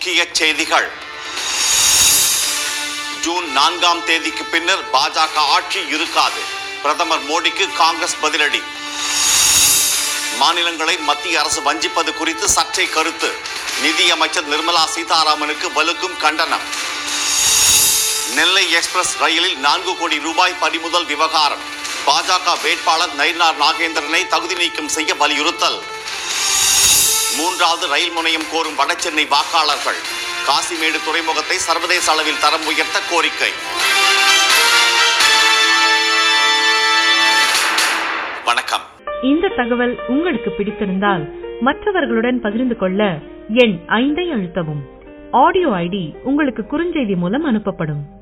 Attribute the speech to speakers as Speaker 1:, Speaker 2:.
Speaker 1: முக்கிய செய்திகள் ஜூன் நான்காம் தேதிக்கு பின்னர் பாஜக ஆட்சி இருக்காது பிரதமர் மோடிக்கு காங்கிரஸ் பதிலடி மாநிலங்களை மத்திய அரசு வஞ்சிப்பது குறித்து சர்ச்சை கருத்து நிதியமைச்சர் நிர்மலா சீதாராமனுக்கு வலுக்கும் கண்டனம் நெல்லை எக்ஸ்பிரஸ் ரயிலில் நான்கு கோடி ரூபாய் பறிமுதல் விவகாரம் பாஜக வேட்பாளர் நயினார் நாகேந்திரனை தகுதி நீக்கம் செய்ய வலியுறுத்தல் மூன்றாவது ரயில் முனையம் கோரும் வடசென்னை வாக்காளர்கள் காசிமேடு துறைமுகத்தை சர்வதேச அளவில் தரம் உயர்த்த கோரிக்கை வணக்கம்
Speaker 2: இந்த தகவல் உங்களுக்கு பிடித்திருந்தால் மற்றவர்களுடன் பகிர்ந்து கொள்ள எண் ஐந்தை அழுத்தவும் ஆடியோ ஐடி உங்களுக்கு குறுஞ்செய்தி மூலம் அனுப்பப்படும்